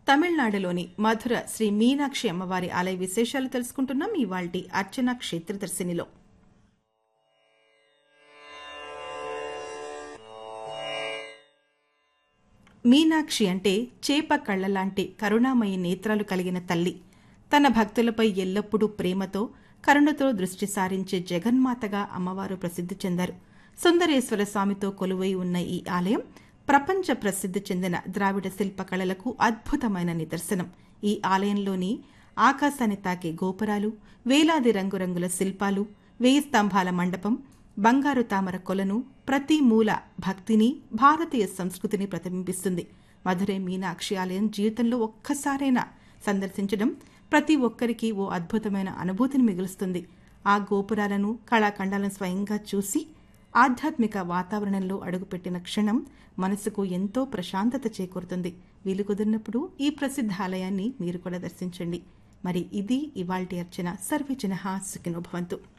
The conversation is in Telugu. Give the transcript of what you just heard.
తమిళనాడులోని మధుర శ్రీ మీనాక్షి అమ్మవారి ఆలయ విశేషాలు తెలుసుకుంటున్నాం ఇవాల్టి అర్చన క్షేత్రదర్శినిలో మీనాక్షి అంటే చేప కళ్ళలాంటి కరుణామయి నేత్రాలు కలిగిన తల్లి తన భక్తులపై ఎల్లప్పుడూ ప్రేమతో కరుణతో దృష్టి సారించే జగన్మాతగా అమ్మవారు ప్రసిద్ధి చెందారు సుందరేశ్వర స్వామితో కొలువై ఉన్న ఈ ఆలయం ప్రపంచ ప్రసిద్ధి చెందిన ద్రావిడ శిల్పకళలకు అద్భుతమైన నిదర్శనం ఈ ఆలయంలోని ఆకాశాన్ని తాకే గోపురాలు వేలాది రంగురంగుల శిల్పాలు వేయి స్తంభాల మండపం బంగారు తామర కొలను ప్రతి మూల భక్తిని భారతీయ సంస్కృతిని ప్రతిబింబిస్తుంది మధురై మీనాక్షి ఆలయం జీవితంలో ఒక్కసారైనా సందర్శించడం ప్రతి ఒక్కరికి ఓ అద్భుతమైన అనుభూతిని మిగులుస్తుంది ఆ గోపురాలను కళాఖండాలను స్వయంగా చూసి ఆధ్యాత్మిక వాతావరణంలో అడుగుపెట్టిన క్షణం మనసుకు ఎంతో ప్రశాంతత చేకూరుతుంది వీలు కుదిరినప్పుడు ఈ ప్రసిద్ధ ఆలయాన్ని మీరు కూడా దర్శించండి మరి ఇది ఇవాల్టి అర్చన సర్వే జన సుఖినోభవంతు